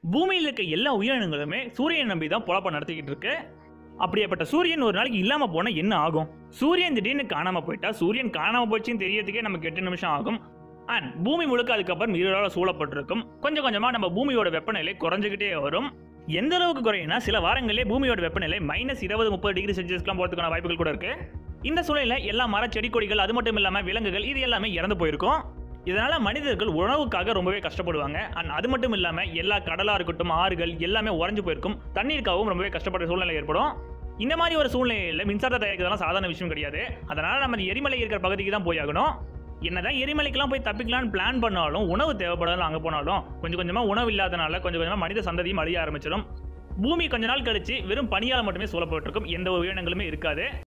பூமியில் இருக்க எல்லா உயிரினங்களுமே சூரியன் நம்பி தான் பொழப்ப நடத்திக்கிட்டு இருக்கு அப்படியேப்பட்ட சூரியன் ஒரு நாளைக்கு இல்லாம போனா என்ன ஆகும் சூரியன் திடீர்னு காணாம போயிட்டா சூரியன் காணாம போச்சுன்னு தெரியறதுக்கே நமக்கு எட்டு நிமிஷம் ஆகும் அண்ட் பூமி முழுக்க அதுக்கப்புறம் இருளால் சூழப்பட்டிருக்கும் கொஞ்சம் கொஞ்சமா நம்ம பூமியோட வெப்பநிலை குறைஞ்சிக்கிட்டே வரும் எந்த அளவுக்கு குறையும்னா சில வாரங்களே பூமியோட வெப்பநிலை மைனஸ் இருபது முப்பது டிகிரி செல்சியஸ்க்குலாம் போகிறதுக்கான வாய்ப்புகள் கூட இருக்கு இந்த சூழலில் எல்லா மர செடி கொடிகள் அது மட்டும் இல்லாமல் விலங்குகள் இது எல்லாமே இறந்து போயிருக்கும் இதனால மனிதர்கள் உணவுக்காக ரொம்பவே கஷ்டப்படுவாங்க அண்ட் அது மட்டும் இல்லாம எல்லா கடலா இருக்கட்டும் ஆறுகள் எல்லாமே உறைஞ்சு போயிருக்கும் தண்ணீருக்காகவும் ரொம்பவே கஷ்டப்படுற சூழ்நிலை ஏற்படும் இந்த மாதிரி ஒரு சூழ்நிலையில் மின்சாரத்தை தயாரிக்கிறதுலாம் சாதாரண விஷயம் கிடையாது அதனால நம்ம இந்த எரிமலை இருக்கிற பகுதிக்கு தான் போயாகணும் என்னதான் எரிமலைக்கெல்லாம் போய் தப்பிக்கலாம்னு பிளான் பண்ணாலும் உணவு தேவைப்படாத அங்கே போனாலும் கொஞ்சம் கொஞ்சமா உணவு இல்லாதனால கொஞ்சம் கொஞ்சமா மனித சந்ததியும் அழிய ஆரம்பிச்சிடும் பூமி கொஞ்ச நாள் கழிச்சு வெறும் பனியால் மட்டுமே சூழப்பட்டிருக்கும் எந்த ஒரு உயிரினங்களுமே இருக்காது